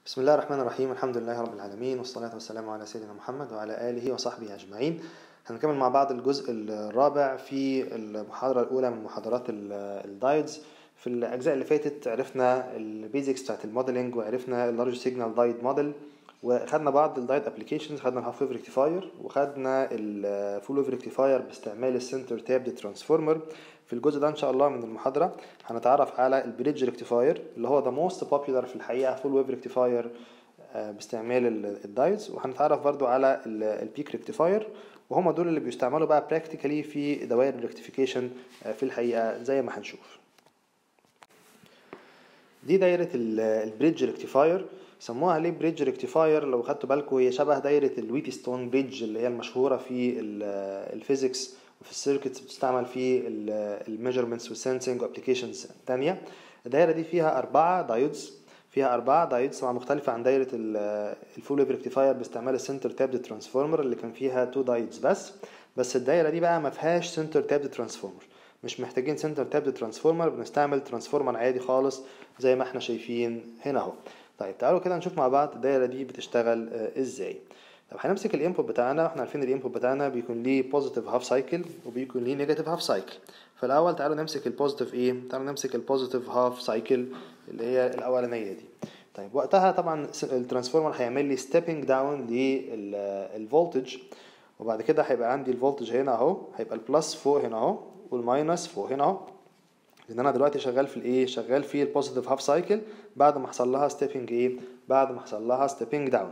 بسم الله الرحمن الرحيم الحمد لله رب العالمين والصلاة والسلام على سيدنا محمد وعلى آله وصحبه أجمعين هنكمل مع بعض الجزء الرابع في المحاضرة الأولى من محاضرات الدايدز في الأجزاء اللي فاتت عرفنا البيزكس بتاعت الموديلنج وعرفنا اللارج سيجنال دايد موديل وخدنا بعض الدايد ابلكيشنز خدنا الهاف ويف ريكتيفاير وخدنا الفول ويف ريكتيفاير باستعمال السنتر تابد ترانسفورمر في الجزء ده ان شاء الله من المحاضره هنتعرف على البريدج ريكتيفاير اللي هو ذا موست بوبيلر في الحقيقه فول ويف ريكتيفاير باستعمال الدايدز وهنتعرف برضو على البيك ريكتيفاير وهم دول اللي بيستعملوا بقى براكتيكالي في دوائر الريكتيفيكيشن في الحقيقه زي ما هنشوف دي دايره البريدج ريكتيفاير سموها ليه بريدج ريكتيفاير لو خدتوا بالكم هي شبه دايره الويتي ستون بريدج اللي هي المشهوره في الفيزيكس وفي السيركتس بتستعمل في الميجرمنتس والسنسنج وابلكيشنز تانية الدايره دي فيها اربعه دايودز فيها اربعه دايودز طبعا مختلفه عن دايره الفول ويف ريكتيفاير باستعمال السنتر تابد ترانسفورمر اللي كان فيها تو دايودز بس بس الدايره دي بقى ما فيهاش سنتر تابد ترانسفورمر مش محتاجين سنتر تابد ترانسفورمر بنستعمل ترانسفورمر عادي خالص زي ما احنا شايفين هنا اهو طيب تعالوا كده نشوف مع بعض الدايره دي بتشتغل ازاي طب هنمسك الانبوت بتاعنا احنا عارفين الانبوت بتاعنا بيكون ليه بوزيتيف هاف سايكل وبيكون ليه نيجاتيف هاف سايكل فالاول تعالوا نمسك البوزيتيف ايه تعالوا نمسك البوزيتيف هاف سايكل اللي هي الاولانيه دي طيب وقتها طبعا الترانسفورمر هيعمل لي ستيبنج داون للفولتج وبعد كده هيبقى عندي الفولتج هنا اهو هيبقى البلس فوق هنا اهو والماينس فوق هنا اهو لان انا دلوقتي شغال في الايه شغال في البوزيتيف هاف سايكل بعد ما حصل لها ستيبنج ايه بعد ما حصل لها ستيبنج داون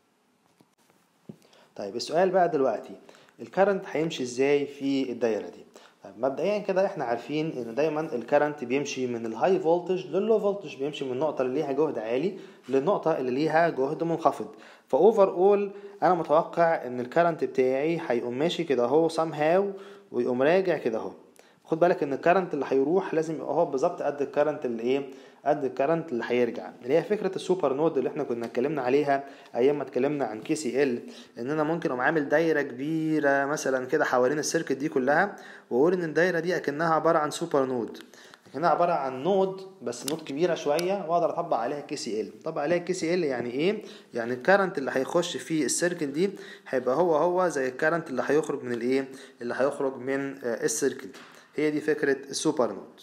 طيب السؤال بقى دلوقتي الكرنت هيمشي ازاي في الدايره دي طيب مبدئيا كده احنا عارفين ان دايما الكرنت بيمشي من الهاي فولتج لللو فولتج بيمشي من النقطه اللي ليها جهد عالي للنقطه اللي ليها جهد منخفض فاوفر اول انا متوقع ان الكرنت بتاعي هيقوم ماشي كده اهو سام هاو ويقوم راجع كده اهو خد بالك ان الكرنت اللي هيروح لازم يبقى هو بالظبط قد الكرنت اللي ايه قد الكرنت اللي هيرجع اللي هي فكره السوبر نود اللي احنا كنا اتكلمنا عليها ايام ما اتكلمنا عن كي سي ال ان انا ممكن اقوم عامل دايره كبيره مثلا كده حوالين السيركت دي كلها واقول ان الدايره دي اكنها عباره عن سوبر نود اكنها عباره عن نود بس نود كبيره شويه واقدر اطبق عليها كي سي ال طبق عليها كي سي ال يعني ايه يعني الكرنت اللي هيخش في السيركل دي هيبقى هو هو زي الكرنت اللي هيخرج من الايه اللي هيخرج من السيركل دي هي دي فكرة السوبر نود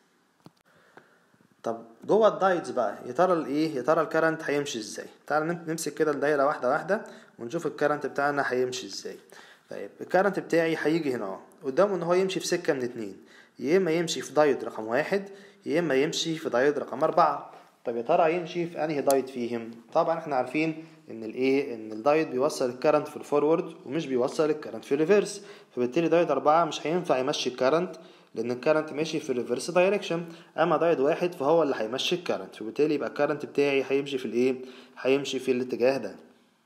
طب جوه الدايتس بقى يا ترى الايه يا ترى الكرنت هيمشي ازاي تعال نمسك كده الدايره واحده واحده ونشوف الكرنت بتاعنا هيمشي ازاي طيب الكرنت بتاعي هيجي هنا اهو قدامه ان هو يمشي في سكه من اتنين يا اما يمشي في دايود رقم واحد يا اما يمشي في دايود رقم اربعة طب يا ترى يمشي في انهي دايود فيهم طبعا احنا عارفين ان الايه ان الدايود بيوصل الكرنت في الفورورد ومش بيوصل الكرنت في الريفرس فبالتالي دايود أربعة مش هينفع يمشي الكرنت لان الكرنت ماشي في الريفرس دايركشن اما دايود واحد فهو اللي هيمشي الكرنت فبالتالي يبقى الكرنت بتاعي هيمشي في الايه هيمشي في الاتجاه ده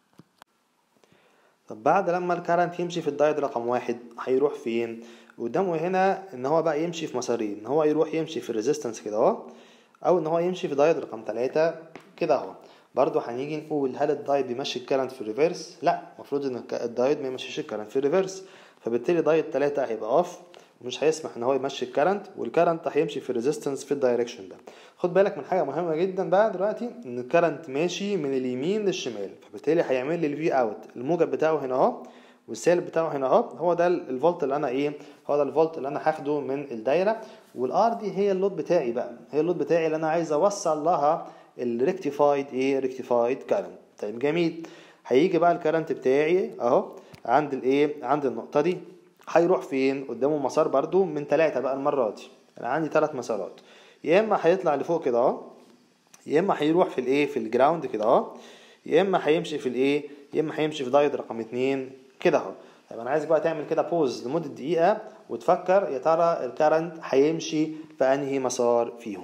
طب بعد لما الكرنت يمشي في الدايود رقم واحد هيروح فين قدامه هنا ان هو بقى يمشي في مسارين ان هو يروح يمشي في الريزيستنس كده اهو او ان هو يمشي في دايود رقم ثلاثة كده اهو برضه هنيجي نقول هل الدايود بيمشي الكرنت في الريفرس لا المفروض ان الدايود ما يمشيش الكرنت في الريفرس فبالتالي دايود 3 هيبقى اوف ومش هيسمح ان هو يمشي الكرنت والكرنت هيمشي في الريزيستنس في الدايركشن ده خد بالك من حاجه مهمه جدا بقى دلوقتي ان الكرنت ماشي من اليمين للشمال فبالتالي هيعمل لي الفي اوت الموجب بتاعه هنا اهو والسالب بتاعه هنا اهو هو ده الفولت اللي انا ايه هو ده الفولت اللي انا هاخده من الدايره والار دي هي اللود بتاعي بقى هي اللود بتاعي اللي انا عايز اوصل لها الريكتيفايد ايه ريكتيفايد كرنت طيب جميل هيجي بقى الكرنت بتاعي اهو عند الايه عند النقطه دي هيروح فين قدامه مسار برضو من ثلاثة بقى المرة دي انا عندي ثلاث مسارات يا اما هيطلع لفوق كده اهو يا اما هيروح في الايه في الجراوند كده اهو يا اما هيمشي في الايه يا اما هيمشي في دايود رقم اتنين كده اهو طيب انا عايزك بقى تعمل كده بوز لمدة دقيقة وتفكر يا ترى الكرنت هيمشي في انهي مسار فيهم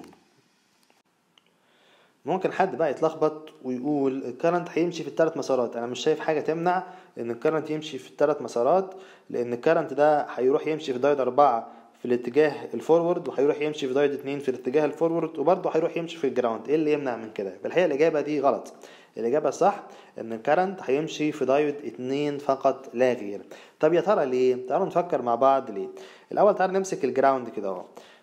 ممكن حد بقى يتلخبط ويقول الكرنت هيمشي في الثلاث مسارات انا مش شايف حاجه تمنع ان الكرنت يمشي في الثلاث مسارات لان الكرنت ده هيروح يمشي في دايود أربعة في الاتجاه الفورورد وهيروح يمشي في دايود اتنين في الاتجاه الفورورد وبرضه هيروح يمشي في الجراوند ايه اللي يمنع من كده في الحقيقه الاجابه دي غلط الاجابه الصح ان الكرنت هيمشي في دايود اتنين فقط لا غير طب يا ترى ليه تعالوا نفكر مع بعض ليه الاول تعالوا نمسك الجراوند كده اهو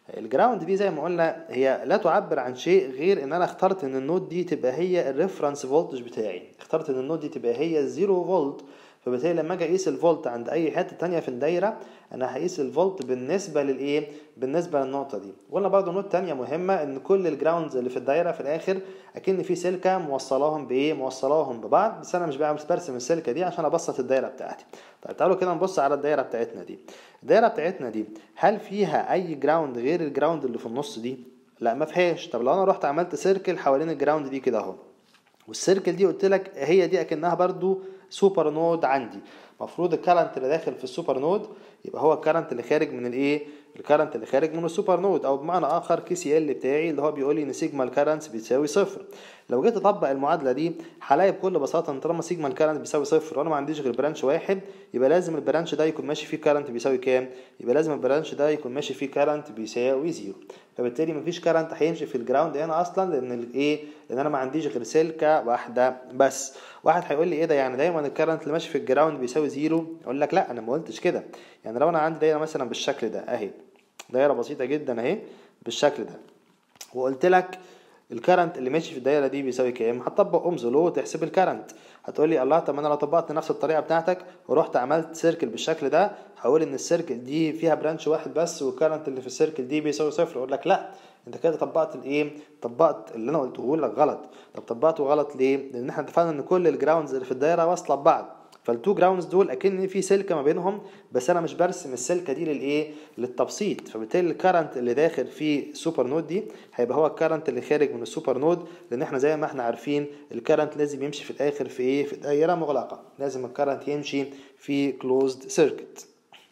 الجراوند دي زي ما قلنا هي لا تعبر عن شيء غير ان انا اخترت ان النود دي تبقى هي الريفرنس فولتج بتاعي اخترت ان النود دي تبقى هي الزيرو فولت فبالتالي لما اجي اقيس الفولت عند اي حته تانية في الدايره انا هقيس الفولت بالنسبه للايه بالنسبه للنقطه دي وقلنا برضو نقطه تانية مهمه ان كل الجراوندز اللي في الدايره في الاخر اكن في سلكه موصلاهم بايه موصلاهم ببعض بس انا مش بعمل برسم السلكه دي عشان ابسط الدايره بتاعتي طيب تعالوا كده نبص على الدايره بتاعتنا دي الدايره بتاعتنا دي هل فيها اي جراوند غير الجراوند اللي في النص دي لا ما فيهاش طب لو انا رحت عملت سيركل حوالين الجراوند دي كده اهو والسيركل دي قلت لك هي دي اكنها برضو سوبر نود عندي المفروض الكرنت اللي داخل في السوبر نود يبقى هو الكرنت اللي خارج من الايه الكرنت اللي خارج من السوبر نود او بمعنى اخر كي سي ال بتاعي اللي هو بيقول لي ان سيجما الكرنت بيساوي صفر لو جيت اطبق المعادله دي هلاقي بكل بساطه ان طالما سيجما الكرنت بيساوي صفر وانا ما عنديش غير برانش واحد يبقى لازم البرانش ده يكون ماشي فيه كرنت بيساوي كام يبقى لازم البرانش ده يكون ماشي فيه كرنت بيساوي زيرو فبالتالي مفيش كرنت هيمشي في الجراوند هنا اصلا لان الايه لان انا ما عنديش غير سلكه واحده بس واحد هيقول لي ايه ده يعني دايما الكرنت اللي ماشي في الجراوند بيساوي زيرو اقول لك لا انا ما قلتش كده يعني لو انا عندي دايره مثلا بالشكل ده اهي دايره بسيطه جدا اهي بالشكل ده وقلت لك الكرنت اللي ماشي في الدايره دي بيساوي كام هتطبق اومز لو تحسب الكرنت هتقول لي الله طب انا لو طبقت نفس الطريقه بتاعتك ورحت عملت سيركل بالشكل ده هقول ان السيركل دي فيها برانش واحد بس والكرنت اللي في السيركل دي بيساوي صفر اقول لك لا انت كده طبقت الايه طبقت اللي انا قلته لك غلط طب طبقته غلط ليه لان احنا اتفقنا ان كل الجراوندز اللي في الدايره واصله ببعض فالتو جراوندز دول اكن في سلكه ما بينهم بس انا مش برسم السلكه دي للايه للتبسيط فبالتالي الكرنت اللي داخل في سوبر نود دي هيبقى هو الكرنت اللي خارج من السوبر نود لان احنا زي ما احنا عارفين الكرنت لازم يمشي في الاخر في ايه في دايره مغلقه لازم الكرنت يمشي في كلوزد سيركت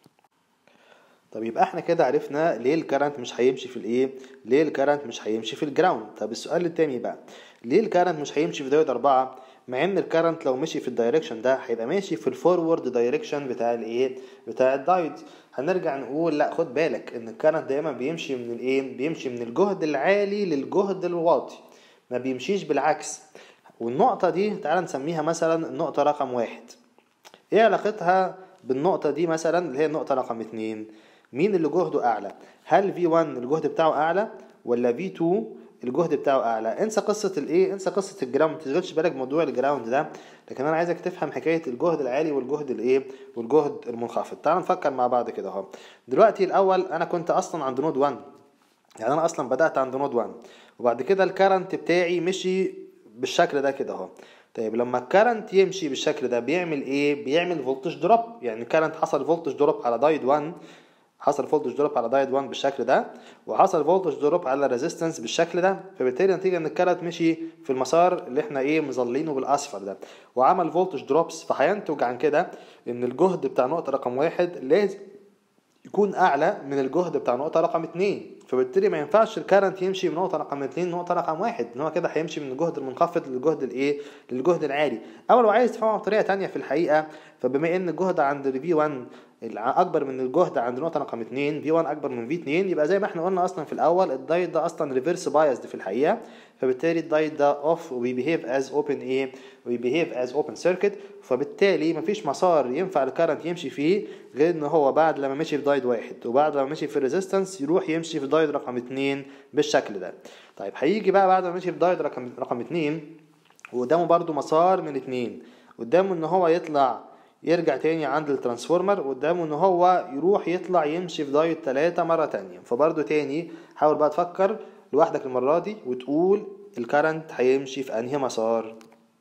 طب يبقى احنا كده عرفنا ليه الكرنت مش هيمشي في الايه ليه الكرنت مش هيمشي في الجراوند طب السؤال التاني بقى ليه الكرنت مش هيمشي في دايره أربعة مع ان الكرنت لو مشي في الدايركشن ده هيبقى ماشي في الفورورد دايركشن بتاع الايه بتاع الدايت هنرجع نقول لا خد بالك ان الكرنت دايما بيمشي من الايه بيمشي من الجهد العالي للجهد الواطي ما بيمشيش بالعكس والنقطه دي تعال نسميها مثلا النقطه رقم واحد ايه علاقتها بالنقطه دي مثلا اللي هي النقطه رقم اتنين مين اللي جهده اعلى هل V1 الجهد بتاعه اعلى ولا V2 الجهد بتاعه اعلى انسى قصه الايه انسى قصه الجراوند ما تشغلش بالك بموضوع الجراوند ده لكن انا عايزك تفهم حكايه الجهد العالي والجهد الايه والجهد المنخفض تعال نفكر مع بعض كده اهو دلوقتي الاول انا كنت اصلا عند نود 1 يعني انا اصلا بدات عند نود 1 وبعد كده الكرنت بتاعي مشي بالشكل ده كده اهو طيب لما الكرنت يمشي بالشكل ده بيعمل ايه بيعمل فولتج دروب يعني الكرنت حصل فولتج دروب على دايد 1 حصل فولتج دروب على دايد 1 بالشكل ده وحصل فولتج دروب على ريزيستنس بالشكل ده فبالتالي نتيجه ان الكرنت مشي في المسار اللي احنا ايه مظلينه بالاصفر ده وعمل فولتج دروبس فهينتج عن كده ان الجهد بتاع نقطه رقم واحد لازم يكون اعلى من الجهد بتاع نقطه رقم اتنين فبالتالي ما ينفعش الكرنت يمشي من نقطه رقم اتنين لنقطه رقم واحد ان هو كده هيمشي من الجهد المنخفض للجهد الايه للجهد العالي او لو عايز تفهمها بطريقه تانية في الحقيقه فبما ان الجهد عند الفي 1 اكبر من الجهد عند نقطه رقم 2 في 1 اكبر من في 2 يبقى زي ما احنا قلنا اصلا في الاول الدايت ده اصلا ريفرس بايزد في الحقيقه فبالتالي الدايت ده اوف وبيبيهيف از اوبن ايه وبيبيهيف از اوبن سيركت فبالتالي مفيش مسار ينفع الكرنت يمشي فيه غير ان هو بعد لما مشي في دايت واحد وبعد لما مشي في الريزيستنس يروح يمشي في دايت رقم 2 بالشكل ده طيب هيجي بقى بعد ما مشي في دايت رقم رقم 2 وقدامه برده مسار من 2 قدامه ان هو يطلع يرجع تاني عند الترانسفورمر قدامه ان هو يروح يطلع يمشي في دايت تلاتة مرة تانية فبرضه تاني حاول بقى تفكر لوحدك المرة دي وتقول الكرنت هيمشي في انهي مسار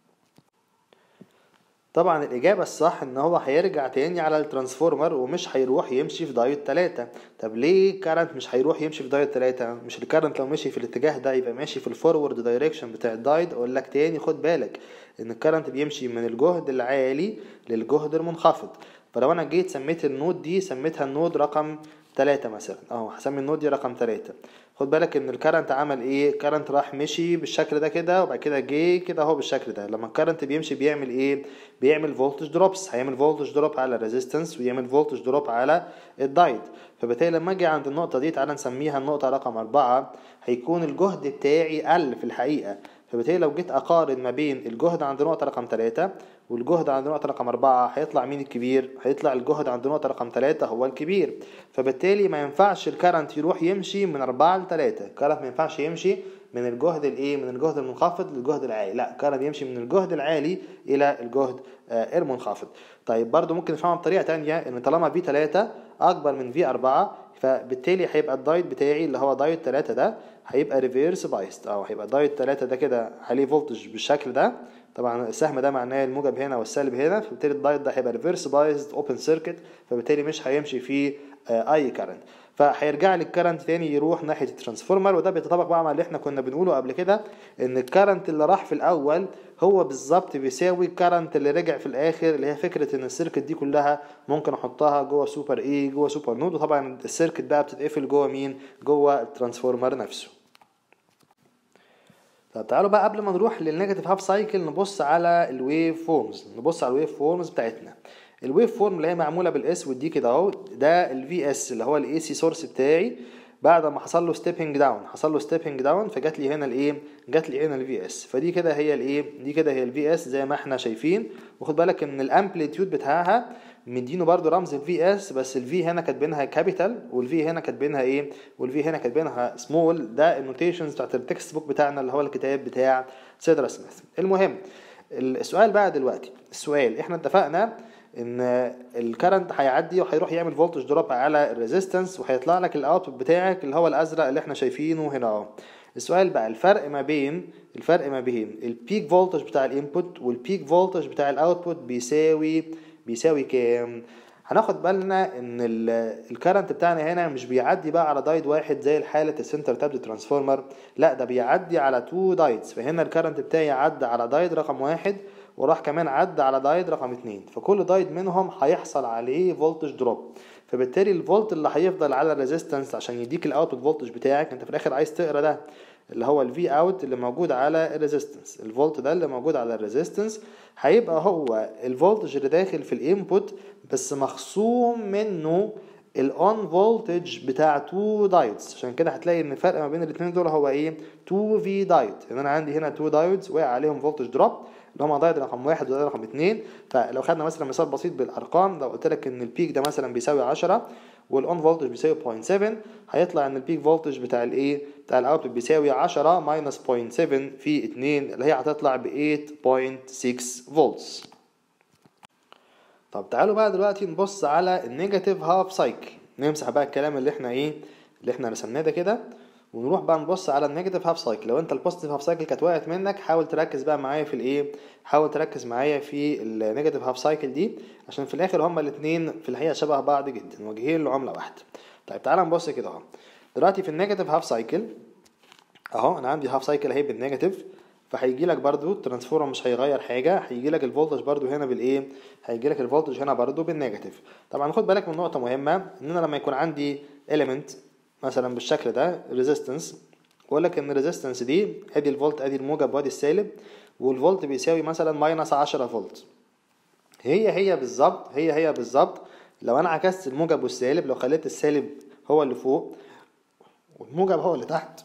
طبعا الإجابة الصح إن هو هيرجع تاني على الترانسفورمر ومش هيروح يمشي في دايت تلاتة طب ليه كارنت مش هيروح يمشي في دايت تلاتة مش الكارنت لو مشي في الاتجاه ده يبقى ماشي في الفورورد دايركشن بتاع الدايت أقول لك تاني خد بالك إن الكارنت بيمشي من الجهد العالي للجهد المنخفض فلو أنا جيت سميت النود دي سميتها النود رقم تلاتة مثلا اه هسمي النود دي رقم تلاتة خد بالك ان الكرنت عمل ايه الكرنت راح مشي بالشكل ده كده وبعد كده جه كده اهو بالشكل ده لما الكرنت بيمشي بيعمل ايه بيعمل فولتج دروبس هيعمل فولتج دروب على الريزيستنس ويعمل فولتج دروب على الدايت فبالتالي لما اجي عند النقطه دي تعالى نسميها النقطه رقم أربعة هيكون الجهد بتاعي قل في الحقيقه فبالتالي لو جيت اقارن ما بين الجهد عند نقطة رقم 3 والجهد عند نقطة رقم 4 هيطلع مين الكبير هيطلع الجهد عند نقطة رقم 3 هو الكبير فبالتالي ما ينفعش الكرنت يروح يمشي من 4 ل 3 الكرنت ما ينفعش يمشي من الجهد الايه من الجهد المنخفض للجهد العالي لا الكهرباء بيمشي من الجهد العالي الى الجهد آه، المنخفض طيب برضو ممكن نفهمها بطريقه تانية ان طالما في 3 اكبر من في 4 فبالتالي هيبقى الدايت بتاعي اللي هو دايت 3 ده هيبقى ريفيرس بايست او هيبقى دايت 3 ده كده عليه فولتج بالشكل ده طبعا السهم ده معناه الموجب هنا والسالب هنا فبالتالي الدايت ده هيبقى ريفيرس بايست اوبن سيركت فبالتالي مش هيمشي فيه آه، اي كارنت فهيرجع لي الكرنت تاني يروح ناحيه الترانسفورمر وده بيتطابق بقى مع اللي احنا كنا بنقوله قبل كده ان الكرنت اللي راح في الاول هو بالظبط بيساوي الكرنت اللي رجع في الاخر اللي هي فكره ان السيركت دي كلها ممكن احطها جوه سوبر اي جوه سوبر نود وطبعا السيركت بقى بتتقفل جوه مين جوه الترانسفورمر نفسه طب تعالوا بقى قبل ما نروح للنيجاتيف هاف سايكل نبص على الويف فورمز نبص على الويف فورمز بتاعتنا الويف فورم اللي هي معموله بالاسود دي كده اهو ده الفي اس اللي هو الاي سي سورس بتاعي بعد ما حصل له ستيبنج داون حصل له ستيبنج داون فجات لي هنا الايه جات لي هنا الفي اس فدي كده هي الايه دي كده هي الفي اس زي ما احنا شايفين وخد بالك ان الامبليتيود بتاعها مدينه برضو رمز الفي اس بس الفي هنا كاتبينها كابيتال والفي هنا كاتبينها ايه والفي هنا كاتبينها سمول ده النوتيشنز بتاعت التكست بوك بتاعنا اللي هو الكتاب بتاع سيدرا سميث المهم السؤال بقى دلوقتي السؤال احنا اتفقنا ان الكرنت هيعدي وهيروح يعمل فولتج دروب على الريزيستنس وهيطلع لك الاوتبوت بتاعك اللي هو الازرق اللي احنا شايفينه هنا اهو السؤال بقى الفرق ما بين الفرق ما بين البيك فولتج بتاع الانبوت والبيك فولتج بتاع الاوتبوت بيساوي بيساوي كام هناخد بالنا ان الكرنت بتاعنا هنا مش بيعدي بقى على دايد واحد زي الحالة السنتر تابد ترانسفورمر لا ده بيعدي على تو دايدز فهنا الكرنت بتاعي عدى على دايد رقم واحد وراح كمان عدى على دايد رقم اتنين فكل دايد منهم هيحصل عليه فولتج دروب فبالتالي الفولت اللي هيفضل على الريزيستنس عشان يديك الاوتبوت فولتج بتاعك انت في الاخر عايز تقرا ده اللي هو الفي اوت اللي موجود على الريزيستنس الفولت ده اللي موجود على الريزيستنس هيبقى هو الفولتج اللي داخل في الانبوت بس مخصوم منه الاون فولتج بتاع تو دايودز عشان كده هتلاقي ان الفرق ما بين الاثنين دول هو ايه 2 في دايود يعني انا عندي هنا 2 دايودز وقع عليهم فولتج دروب اللي هم دايود رقم واحد ودايود رقم اتنين فلو خدنا مثلا مثال بسيط بالارقام لو قلت لك ان البيك ده مثلا بيساوي 10 والاون فولتج بيساوي 0.7 هيطلع ان البيك فولتج بتاع الايه بتاع الاوتبوت بيساوي 10 ماينس 0.7 في 2 اللي هي هتطلع ب 8.6 فولتس طب تعالوا بقى دلوقتي نبص على النيجاتيف هاف سايكل نمسح بقى الكلام اللي احنا ايه اللي احنا رسمناه ده كده ونروح بقى نبص على النيجاتيف هاف سايكل لو انت البوزيتيف هاف سايكل كانت وقعت منك حاول تركز بقى معايا في الايه حاول تركز معايا في النيجاتيف هاف سايكل دي عشان في الاخر هما الاثنين في الحقيقه شبه بعض جدا وجهين لعمله واحده طيب تعالى نبص كده اهو دلوقتي في النيجاتيف هاف سايكل اهو انا عندي هاف سايكل اهي بالنيجاتيف فهيجي لك برضو الترانسفورم مش هيغير حاجه هيجي لك الفولتج برضو هنا بالايه هيجي لك الفولتج هنا برضو بالنيجاتيف طبعا خد بالك من نقطه مهمه ان انا لما يكون عندي element مثلا بالشكل ده ريزيستنس بقول لك ان الريزيستنس دي ادي الفولت ادي الموجب وادي السالب والفولت بيساوي مثلا ماينس 10 فولت هي هي بالظبط هي هي بالظبط لو انا عكست الموجب والسالب لو خليت السالب هو اللي فوق والموجب هو اللي تحت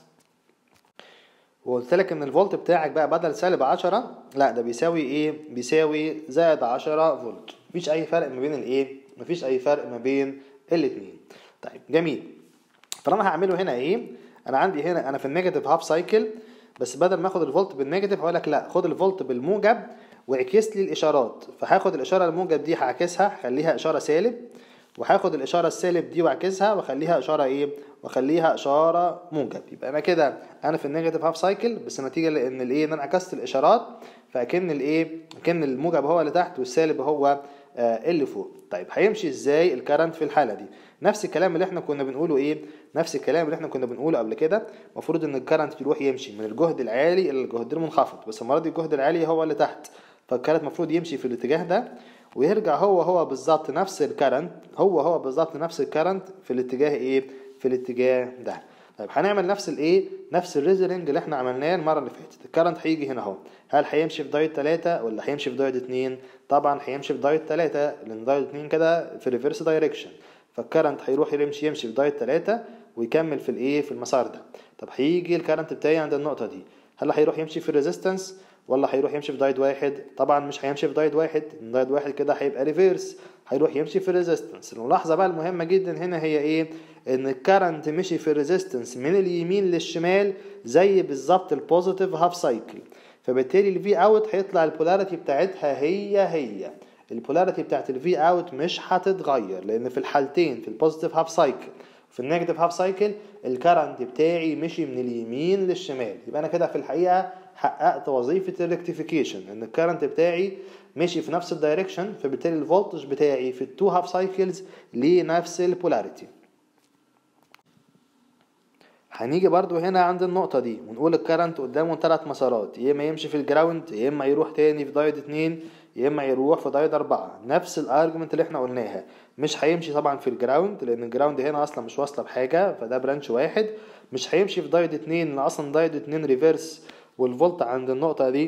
وقلت لك ان الفولت بتاعك بقى بدل سالب 10 لا ده بيساوي ايه بيساوي زائد 10 فولت مفيش اي فرق ما بين الايه مفيش اي فرق ما بين الاثنين طيب جميل فانا هعمله هنا ايه انا عندي هنا انا في النيجاتيف هاف سايكل بس بدل ما اخد الفولت بالنيجاتيف هقول لك لا خد الفولت بالموجب واعكس لي الاشارات فهاخد الاشاره الموجب دي هعكسها هخليها اشاره سالب وهاخد الاشاره السالب دي واعكسها واخليها اشاره ايه واخليها اشاره موجب يبقى انا كده انا في النيجاتيف هاف سايكل بس نتيجه لان الايه ان انا عكست الاشارات فاكن الايه اكن الموجب هو اللي تحت والسالب هو آه اللي فوق طيب هيمشي ازاي الكرنت في الحاله دي نفس الكلام اللي احنا كنا بنقوله ايه نفس الكلام اللي احنا كنا بنقوله قبل كده المفروض ان الكرنت بيروح يمشي من الجهد العالي الى الجهد المنخفض بس المره دي الجهد العالي هو اللي تحت فالكرنت المفروض يمشي في الاتجاه ده ويرجع هو هو بالظبط نفس الكرنت هو هو بالظبط نفس الكرنت في الاتجاه ايه في الاتجاه ده طيب هنعمل نفس الايه نفس الريزلنج اللي احنا عملناه المره اللي فاتت الكرنت هيجي هنا اهو هل هيمشي في دايت 3 ولا هيمشي في دايت 2 طبعا هيمشي في دايت 3 لان دايت 2 كده في ريفرس دايركشن فالكرنت هيروح يمشي يمشي في دايت 3 ويكمل في الايه في المسار ده طب هيجي الكرنت بتاعي عند النقطه دي هل هيروح يمشي في الريزيستنس ولا هيروح يمشي في دايد واحد طبعا مش هيمشي في دايد واحد دايد واحد كده هيبقى ريفيرس هيروح يمشي في الريزيستنس الملاحظه بقى المهمه جدا هنا هي ايه ان الكرنت مشي في الريزيستنس من اليمين للشمال زي بالظبط البوزيتيف هاف سايكل فبالتالي الفي اوت هيطلع البولاريتي بتاعتها هي هي البولاريتي بتاعت الفي اوت مش هتتغير لان في الحالتين في البوزيتيف هاف سايكل في النيجاتيف هاف سايكل الكرنت بتاعي مشي من اليمين للشمال يبقى انا كده في الحقيقه حققت وظيفه الريكتيفيكيشن ان الكرنت بتاعي مشي في نفس الدايركشن فبالتالي الفولتج بتاعي في التو هاف سايكلز ليه نفس البولاريتي هنيجي برضو هنا عند النقطة دي ونقول الكرنت قدامه ثلاث مسارات يا اما يمشي في الجراوند يا اما يروح تاني في دايد اتنين يا اما يروح في دايد اربعة نفس الارجمنت اللي احنا قلناها مش هيمشي طبعا في الجراوند لان الجراوند هنا اصلا مش واصلة بحاجة فده برانش واحد مش هيمشي في دايد اتنين لان اصلا دايد اتنين ريفيرس والفولت عند النقطة دي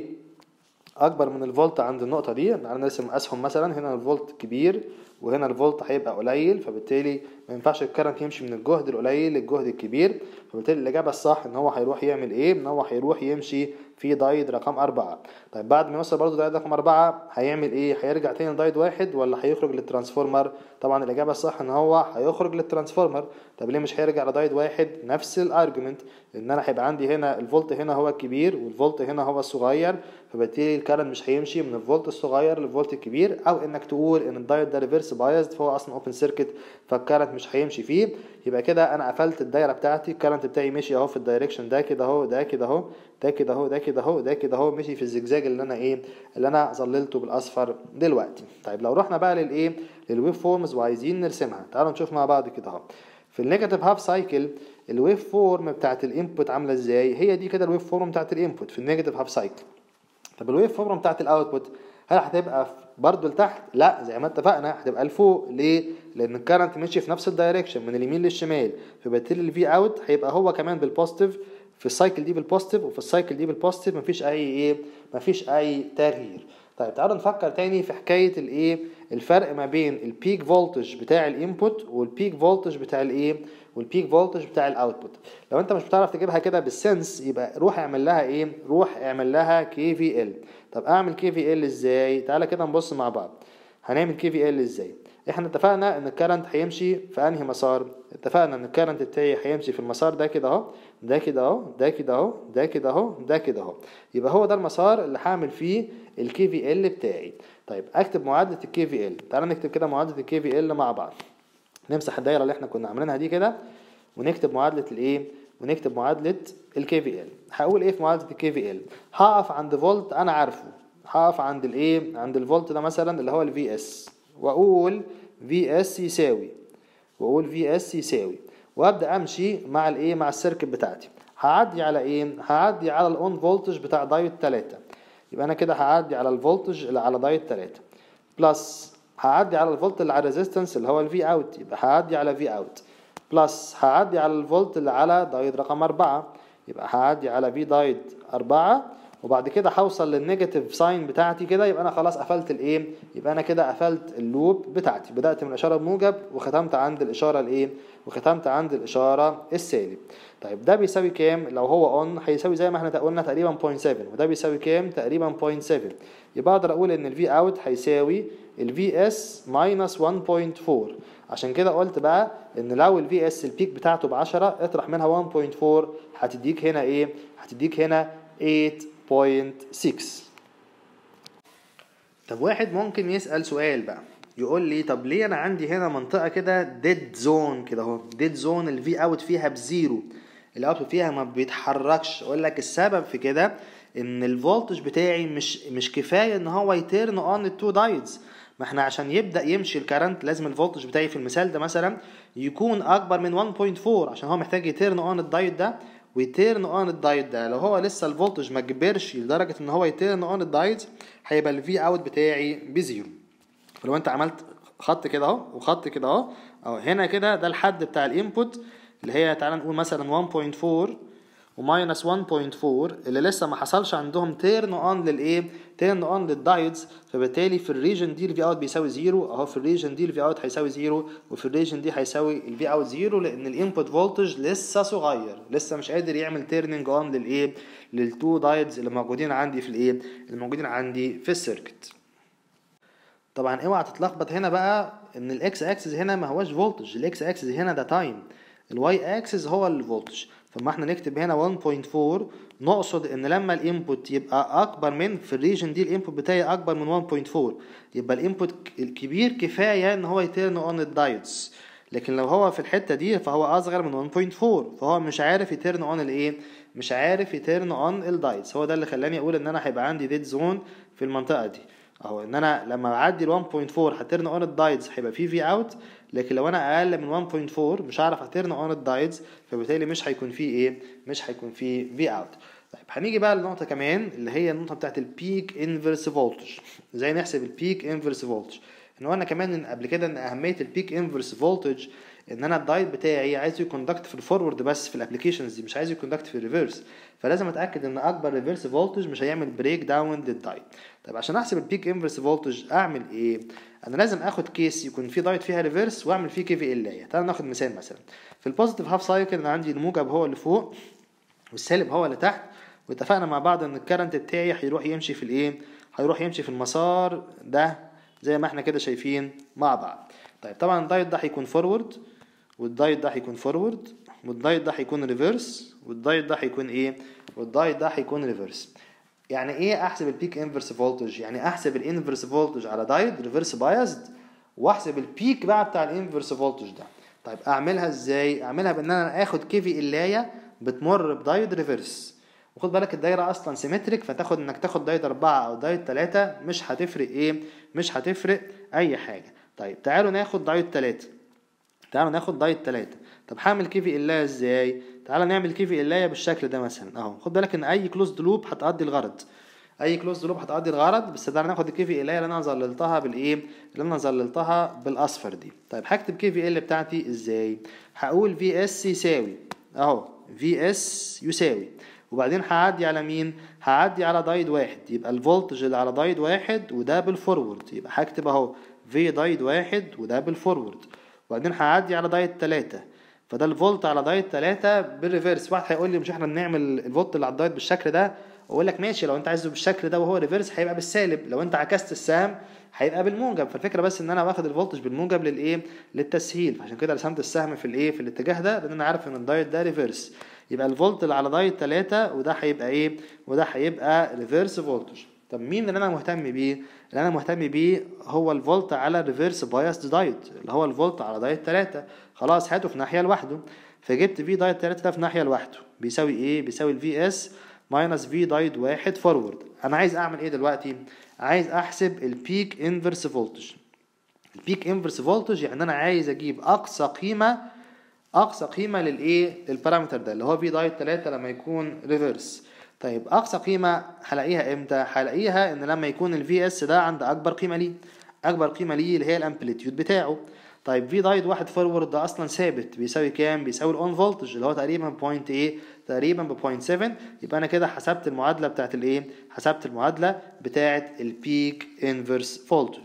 اكبر من الفولت عند النقطة دي انا نرسم اسهم مثلا هنا الفولت كبير وهنا الفولت هيبقى قليل فبالتالي ما ينفعش الكرنت يمشي من الجهد القليل للجهد الكبير فبالتالي الإجابة الصح إن هو هيروح يعمل إيه؟ إن هو هيروح يمشي في دايد رقم أربعة طيب بعد ما يوصل برضه دايد رقم أربعة هيعمل إيه؟ هيرجع تاني لدايد واحد ولا هيخرج للترانسفورمر؟ طبعا الإجابة الصح إن هو هيخرج للترانسفورمر طب ليه مش هيرجع لدايد واحد؟ نفس الأرجيومنت إن أنا هيبقى عندي هنا الفولت هنا هو الكبير والفولت هنا هو الصغير فبالتالي الكرنت مش هيمشي من الفولت الصغير للفولت الكبير أو إنك تقول إن الدايد ده ريفرس بايزد فهو أصلا أوبن سيركت فالكرنت مش هيمشي فيه يبقى كده أنا قفلت الدايرة بتاعتي الكرنت بتاعي مشي أهو في الدايركشن ده كده أهو ده كده أهو ده كده أهو ده كده أهو ده كده أهو مشي في الزجزاج اللي أنا إيه اللي أنا ظللته بالأصفر دلوقتي طيب لو رحنا بقى للإيه للويف فورمز وعايزين نرسمها تعالوا نشوف مع بعض كده أهو في النيجاتيف هاف سايكل الويف فورم بتاعت الانبوت عامله ازاي هي دي كده الويف فورم بتاعت الانبوت في النيجاتيف هاف سايكل طب الويف فورم بتاعت الاوتبوت هل هتبقى برضه لتحت لا زي ما اتفقنا هتبقى لفوق ليه لان الكرنت ماشي في نفس الدايركشن من اليمين للشمال فبالتالي الفي اوت هيبقى هو كمان بالبوزيتيف في السايكل دي بالبوزيتيف وفي السايكل دي بالبوزيتيف مفيش اي ايه مفيش اي تغيير طيب تعالوا نفكر تاني في حكايه الايه الفرق ما بين البيك فولتج بتاع الانبوت والبيك فولتج بتاع الايه والبيك فولتج بتاع الاوتبوت لو انت مش بتعرف تجيبها كده بالسنس يبقى روح اعمل لها ايه روح اعمل لها كي في ال طب اعمل كي في ال ازاي تعالى كده نبص مع بعض هنعمل كي في ال ازاي احنا اتفقنا ان الكرنت هيمشي في انهي مسار اتفقنا ان الكرنت بتاعي هيمشي في المسار ده كده اهو ده كده اهو ده كده اهو ده كده اهو ده كده اهو يبقى هو ده المسار اللي هعمل فيه الكي في ال بتاعي طيب اكتب معادله الكي في ال تعالى نكتب كده معادله الكي في ال مع بعض نمسح الدايره اللي احنا كنا عاملينها دي كده ونكتب معادله الايه ونكتب معادله الكي في ال هقول ايه في معادله الكي في ال هقف عند فولت انا عارفه هقف عند الايه عند الفولت ده مثلا اللي هو الفي اس واقول في اس يساوي واقول في اس يساوي وابدا امشي مع الايه مع السيركت بتاعتي هعدي على ايه هعدي على الاون فولتج بتاع دايود 3 يبقى انا كده هعدي على الفولتج اللي على دايود 3 بلس هعدي على الفولت اللي على الريزيستنس اللي هو الفي اوت يبقى هعدي على في اوت بلس هعدي على الفولت اللي على دايود رقم 4 يبقى هعدي على في دايود 4 وبعد كده هوصل للنيجاتيف ساين بتاعتي كده يبقى انا خلاص قفلت الايه يبقى انا كده قفلت اللوب بتاعتي بدات من الاشاره بموجب وختمت عند الاشاره الايه وختمت عند الاشاره السالب طيب ده بيساوي كام لو هو اون هيساوي زي ما احنا قلنا تقريبا 0.7 وده بيساوي كام تقريبا 0.7 يبقى اقدر اقول ان الفي اوت هيساوي الفي اس ماينس 1.4 عشان كده قلت بقى ان لو الفي اس البيك بتاعته ب 10 اطرح منها 1.4 هتديك هنا ايه هتديك هنا 8.6 طب واحد ممكن يسأل سؤال بقى يقول لي طب ليه انا عندي هنا منطقة كده ديد زون كده اهو ديد زون الفي اوت فيها بزيرو الاوتبوت فيها ما بيتحركش اقول لك السبب في كده ان الفولتج بتاعي مش مش كفايه ان هو يتيرن اون التو دايدز ما احنا عشان يبدا يمشي الكرنت لازم الفولتج بتاعي في المثال ده مثلا يكون اكبر من 1.4 عشان هو محتاج يتيرن اون الدايد ده ويتيرن اون الدايد ده لو هو لسه الفولتج ما كبرش لدرجه ان هو يتيرن اون الدايد هيبقى الفي اوت بتاعي بزيرو فلو انت عملت خط كده اهو وخط كده اهو اهو هنا كده ده الحد بتاع الانبوت اللي هي تعالى نقول مثلا 1.4 وماينس 1.4 اللي لسه ما حصلش عندهم تيرن اون للايه تيرن اون للدايودز فبالتالي في الريجن دي الفي اوت بيساوي زيرو اهو في الريجن دي الفي اوت هيساوي زيرو وفي الريجن دي هيساوي الفي اوت زيرو لان الانبوت فولتج لسه صغير لسه مش قادر يعمل تيرنينج اون للايه للتو دايودز اللي موجودين عندي في الايه اللي موجودين عندي في السيركت طبعا اوعى تتلخبط هنا بقى ان الاكس اكسس هنا ما هوش فولتج الاكس اكسس هنا ده تايم الواي اكسس هو الفولتج فما احنا نكتب هنا 1.4 نقصد ان لما الانبوت يبقى اكبر من في الريجن دي الانبوت بتاعي اكبر من 1.4 يبقى الانبوت الكبير كفايه ان هو يترن اون الدايودز لكن لو هو في الحته دي فهو اصغر من 1.4 فهو مش عارف يترن اون الايه مش عارف يترن اون الدايودز هو ده اللي خلاني اقول ان انا هيبقى عندي ديد زون في المنطقه دي اهو ان انا لما اعدي ال 1.4 هترن اون الدايدز هيبقى في في اوت لكن لو انا اقل من 1.4 مش هعرف اترن اون الدايدز فبالتالي مش هيكون في ايه مش هيكون في في اوت طيب هنيجي بقى لنقطه كمان اللي هي النقطه بتاعت البيك انفرس فولتج ازاي نحسب البيك انفرس فولتج ان قلنا كمان ان قبل كده ان اهميه البيك انفرس فولتج ان انا الدايت بتاعي عايزه يكوندكت في الفورورد بس في الابلكيشنز دي مش عايزه يكوندكت في الريفرس فلازم اتاكد ان اكبر ريفرس فولتج مش هيعمل بريك داون للدايت طيب عشان احسب البيك انفرس فولتج اعمل ايه انا لازم اخد كيس يكون فيه دايت فيها ريفرس واعمل فيه كي في ال تعال ناخد مثال مثلا في البوزيتيف هاف سايكل انا عندي الموجب هو اللي فوق والسالب هو اللي تحت واتفقنا مع بعض ان الكرنت بتاعي هيروح يمشي في الايه هيروح يمشي في المسار ده زي ما احنا كده شايفين مع بعض طيب طبعا الدايت ده هيكون فورورد والدايت ده هيكون فورورد والدايت ده هيكون ريفرس والدايت ده هيكون ايه والدايت ده هيكون ريفرس يعني ايه احسب البيك انفرس فولتج يعني احسب الانفرس فولتج على دايت ريفرس بايزد واحسب البيك بقى بتاع الانفرس فولتج ده طيب اعملها ازاي اعملها بان انا اخد كي في اللايه بتمر بدايت ريفرس وخد بالك الدايره اصلا سيمتريك فتاخد انك تاخد دايت أربعة او دايت تلاتة مش هتفرق ايه مش هتفرق اي حاجه طيب تعالوا ناخد دايت تلاتة تعالوا ناخد دايت تلاتة طب هعمل كي في اللايه ازاي تعالى نعمل كي في اللايه بالشكل ده مثلا اهو خد بالك ان اي كلوزد لوب هتقضي الغرض اي كلوزد لوب هتقضي الغرض بس تعالى ناخد الكي في اللايه اللي انا ظللتها بالايه اللي انا ظللتها بالاصفر دي طيب هكتب كي في ال بتاعتي ازاي هقول في اس يساوي اهو في اس يساوي وبعدين هعدي على مين هعدي على دايد واحد يبقى الفولتج اللي على دايد واحد وده بالفورورد يبقى هكتب اهو في دايد واحد وده بالفورورد وبعدين هعدي على دايت تلاتة فده الفولت على دايت تلاتة بالريفرس واحد هيقول لي مش احنا بنعمل الفولت اللي على الدايت بالشكل ده اقول لك ماشي لو انت عايزه بالشكل ده وهو ريفرس هيبقى بالسالب لو انت عكست السهم هيبقى بالموجب فالفكره بس ان انا واخد الفولتج بالموجب للايه للتسهيل فعشان كده رسمت السهم في الايه في الاتجاه ده لان انا عارف ان الدايت ده ريفرس يبقى الفولت اللي على دايت تلاتة وده هيبقى ايه وده هيبقى ريفرس فولتج طب مين اللي انا مهتم بيه اللي انا مهتم بيه هو الفولت على ريفرس بايس دايت اللي هو الفولت على دايت 3 خلاص هاته في ناحيه لوحده فجبت في دايت 3 ده في ناحيه لوحده بيساوي ايه بيساوي الفي اس ماينس في دايت واحد فورورد انا عايز اعمل ايه دلوقتي عايز احسب البيك انفرس فولتج البيك انفرس فولتج يعني انا عايز اجيب اقصى قيمه اقصى قيمه للايه للبارامتر ده اللي هو في دايت 3 لما يكون ريفرس طيب اقصى قيمه هلاقيها امتى هلاقيها ان لما يكون الفي اس ده عند اكبر قيمه ليه اكبر قيمه ليه اللي هي الامبليتيود بتاعه طيب في دايد واحد فورورد ده اصلا ثابت بيساوي كام بيساوي الاون فولتج اللي هو تقريبا بوينت ايه تقريبا ب 0.7 يبقى انا كده حسبت المعادله بتاعت الايه حسبت المعادله بتاعت البيك انفرس فولتج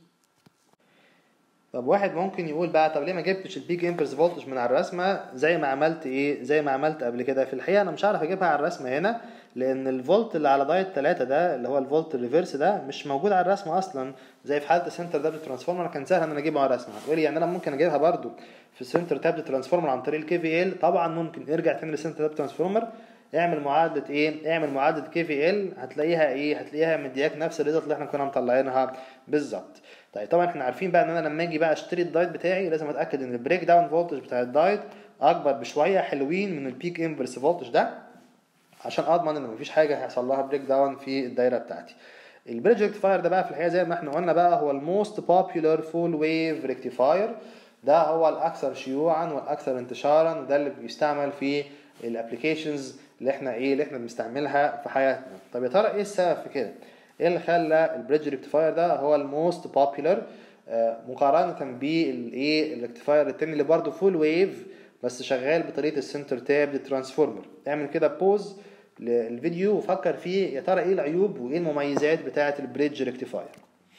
طب واحد ممكن يقول بقى طب ليه ما جبتش البيك انفرس فولتج من على الرسمه زي ما عملت ايه زي ما عملت قبل كده في الحقيقه انا مش عارف اجيبها على الرسمه هنا لان الفولت اللي على دايت 3 ده اللي هو الفولت الريفرس ده مش موجود على الرسمه اصلا زي في حاله السنتر دبل ترانسفورمر كان سهل ان انا اجيبه على الرسمه هتقولي يعني انا ممكن اجيبها برده في السنتر تابل ترانسفورمر عن طريق الكي في ال طبعا ممكن ارجع تاني للسنتر تابل ترانسفورمر اعمل معادله ايه اعمل معادله كي في ال هتلاقيها ايه هتلاقيها مدياك نفس الريزلت اللي احنا كنا مطلعينها بالظبط طيب طبعا احنا عارفين بقى ان انا لما اجي بقى اشتري الدايت بتاعي لازم اتاكد ان البريك داون فولتج بتاع الدايت اكبر بشويه حلوين من البيك انفرس فولتج ده عشان اضمن ان مفيش حاجه هيحصل لها بريك داون في الدايره بتاعتي البريدج ريكتيفاير ده بقى في الحقيقه زي ما احنا قلنا بقى هو الموست بوبيولار فول ويف ريكتيفاير ده هو الاكثر شيوعا والاكثر انتشارا وده اللي بيستعمل في الابلكيشنز اللي احنا ايه اللي احنا بنستعملها في حياتنا طب يا ترى ايه السبب في كده ايه اللي خلى البريدج ريكتيفاير ده هو الموست بوبيولار مقارنه بالايه الريكتيفاير التاني اللي برضه فول ويف بس شغال بطريقه السنتر تاب ترانسفورمر اعمل كده بوز للفيديو وفكر فيه يا ترى ايه العيوب وايه المميزات بتاعه البريدج ريكتيفاير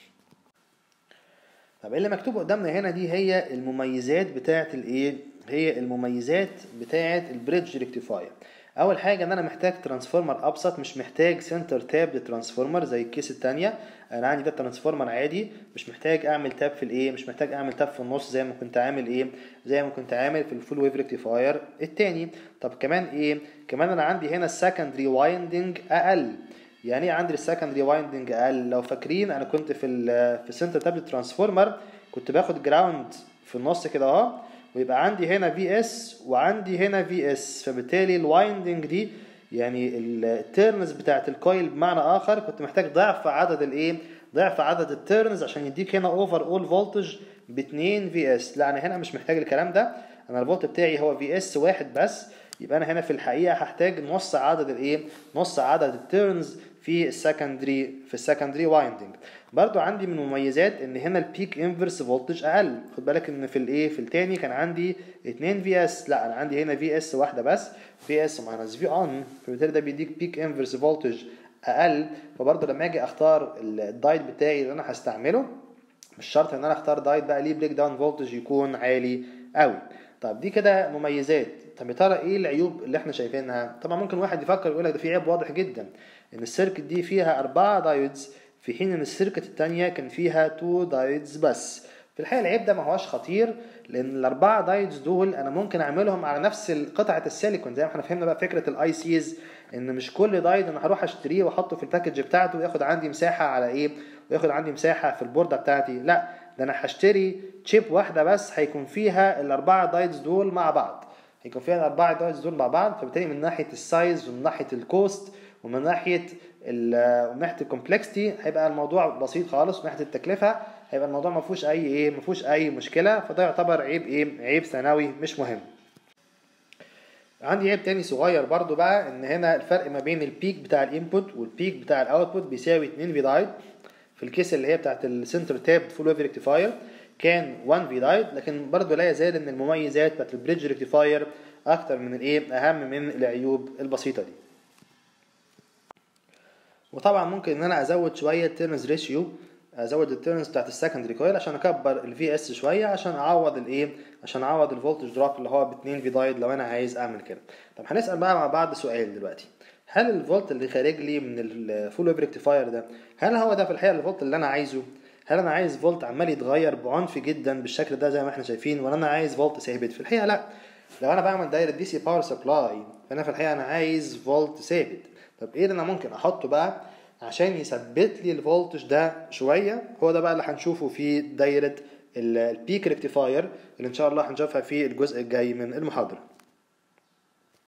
طب اللي مكتوب قدامنا هنا دي هي المميزات بتاعه الايه هي المميزات بتاعه البريدج ريكتيفاير اول حاجه ان انا محتاج ترانسفورمر ابسط مش محتاج سنتر تاب للترانسفورمر زي الكيس الثانيه انا عندي ده ترانسفورمر عادي مش محتاج اعمل تاب في الايه مش محتاج اعمل تاب في النص زي ما كنت عامل ايه زي ما كنت عامل في الفول ويف ريكتيفاير الثاني طب كمان ايه كمان انا عندي هنا السكندري وايندنج اقل يعني ايه عندي السكندري وايندنج اقل لو فاكرين انا كنت في ال في السنتر تاب ترانسفورمر كنت باخد جراوند في النص كده اهو ويبقى عندي هنا في اس وعندي هنا في اس فبالتالي الوايندنج دي يعني التيرنز بتاعت الكويل بمعنى اخر كنت محتاج ضعف عدد الايه ضعف عدد التيرنز عشان يديك هنا اوفر اول فولتج ب 2 في اس لا انا هنا مش محتاج الكلام ده انا الفولت بتاعي هو في اس واحد بس يبقى انا هنا في الحقيقه هحتاج نص عدد الايه نص عدد التيرنز في السكندري في السكندري وايندنج برضو عندي من المميزات ان هنا البيك انفرس فولتج اقل خد بالك ان في الايه في التاني كان عندي 2 في اس لا انا عندي هنا في اس واحده بس في اس ماينس في اون فبالتالي ده بيديك بيك انفرس فولتج اقل فبرضو لما اجي اختار الدايت بتاعي اللي انا هستعمله مش شرط ان انا اختار دايت بقى ليه بريك داون فولتج يكون عالي قوي طب دي كده مميزات طب يا ترى ايه العيوب اللي احنا شايفينها طبعا ممكن واحد يفكر يقول لك ده في عيب واضح جدا ان السيركت دي فيها أربعة دايودز في حين ان السيركت التانية كان فيها تو دايودز بس في الحقيقة العيب ده ما هوش خطير لان الأربعة دايودز دول انا ممكن اعملهم على نفس قطعة السيليكون زي ما احنا فهمنا بقى فكرة الاي سيز ان مش كل دايود انا هروح اشتريه واحطه في الباكج بتاعته وياخد عندي مساحة على ايه وياخد عندي مساحة في البوردة بتاعتي لا ده انا هشتري تشيب واحدة بس هيكون فيها الأربعة دايودز دول مع بعض هيكون فيها الأربعة دايودز دول مع بعض فبالتالي من ناحية السايز ومن ناحية الكوست ومن ناحيه ومن ناحيه الكومبلكسيتي هيبقى الموضوع بسيط خالص ومن ناحيه التكلفه هيبقى الموضوع ما فيهوش اي ايه ما فيهوش اي مشكله فده يعتبر عيب ايه عيب ثانوي مش مهم عندي عيب تاني صغير برضو بقى ان هنا الفرق ما بين البيك بتاع الانبوت والبيك بتاع الاوتبوت بيساوي 2 في دايد في الكيس اللي هي بتاعت السنتر تاب فول ويف ريكتيفاير كان 1 في دايد لكن برضو لا يزال ان المميزات بتاعت البريدج ريكتيفاير اكتر من الايه اهم من العيوب البسيطه دي وطبعا ممكن ان انا ازود شويه التيرنز ريشيو ازود التيرنز بتاعت السكندري كويل عشان اكبر الفي اس شويه عشان اعوض الايه عشان اعوض الفولتج دروب اللي هو ب 2 في دايد لو انا عايز اعمل كده طب هنسال بقى مع بعض سؤال دلوقتي هل الفولت اللي خارج لي من الفول ويف ريكتيفاير ده هل هو ده في الحقيقه الفولت اللي انا عايزه هل انا عايز فولت عمال يتغير بعنف جدا بالشكل ده زي ما احنا شايفين ولا انا عايز فولت ثابت في الحقيقه لا لو انا بعمل دايره دي سي باور سبلاي فانا في الحقيقه انا عايز فولت ثابت طب ايه اللي انا ممكن احطه بقى عشان يثبت لي الفولتج ده شويه هو ده بقى اللي هنشوفه في دايره البيك ريكتيفاير اللي ان شاء الله هنشوفها في الجزء الجاي من المحاضره